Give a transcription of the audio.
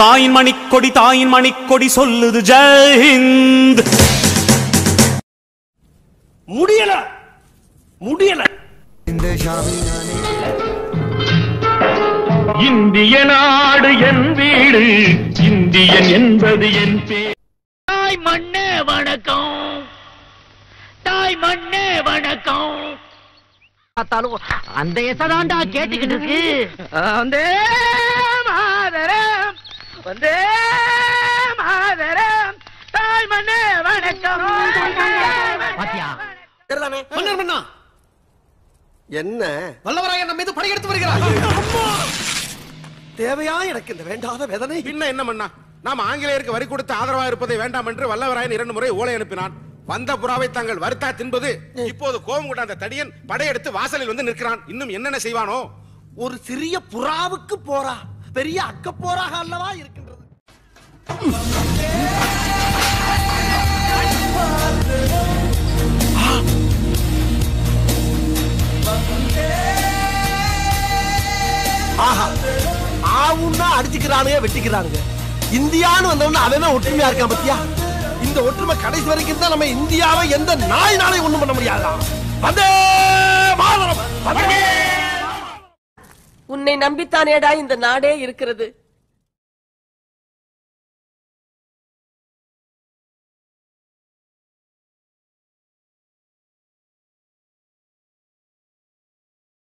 தாயின் மணிக்கொடி தாயின் மணிக்கொடி சொல்லுது ஜெயஹிந்த் முடியல முடியல இந்திய நாடு என் வீடு இந்தியன் என்பது என் பேர் தாய் மண்ணே வணக்கம் தாய் மண்ணே வணக்கம் பார்த்தாலும் அந்த எசதாண்டா கேட்டுக்கிட்டு இருக்கு வந்தே மாதரம் வந்தே மாதரம் தாய் மண்ணே வணக்கம் பாத்தியா மன்னர் மன்னா என்ன வல்லவராய நம்ம மீது படையெடுத்து வருகிறார் தேவையா எனக்கு இந்த வேண்டாத வேதனை பின்ன என்ன பண்ணா நாம் ஆங்கிலேயருக்கு வரி கொடுத்து ஆதரவாக இருப்பதை வேண்டாம் என்று வல்லவராயன் இரண்டு முறை ஓலை அனுப்பினான் வந்த புறாவை தாங்கள் வருத்தா தின்பது இப்போது கோபம் கொண்ட அந்த தடியன் படையெடுத்து வாசலில் வந்து நிற்கிறான் இன்னும் என்னென்ன செய்வானோ ஒரு சிறிய புறாவுக்கு போரா பெரிய அக்க போராக அல்லவா இருக்கின்றது ஆஹா ஆவுன்னா அடிச்சுக்கிறானுங்க வெட்டிக்கிறானுங்க இந்தியான்னு வந்தவன அவன் ஒற்றுமையா இருக்கான் பத்தியா இந்த ஒற்றுமை கடைசி வரைக்கும் தான் நம்ம இந்தியாவை எந்த நாய் நாளை ஒண்ணும் பண்ண முடியாதா வந்தே மாதரம் வந்தே உன்னை நம்பித்தானேடா இந்த நாடே இருக்கிறது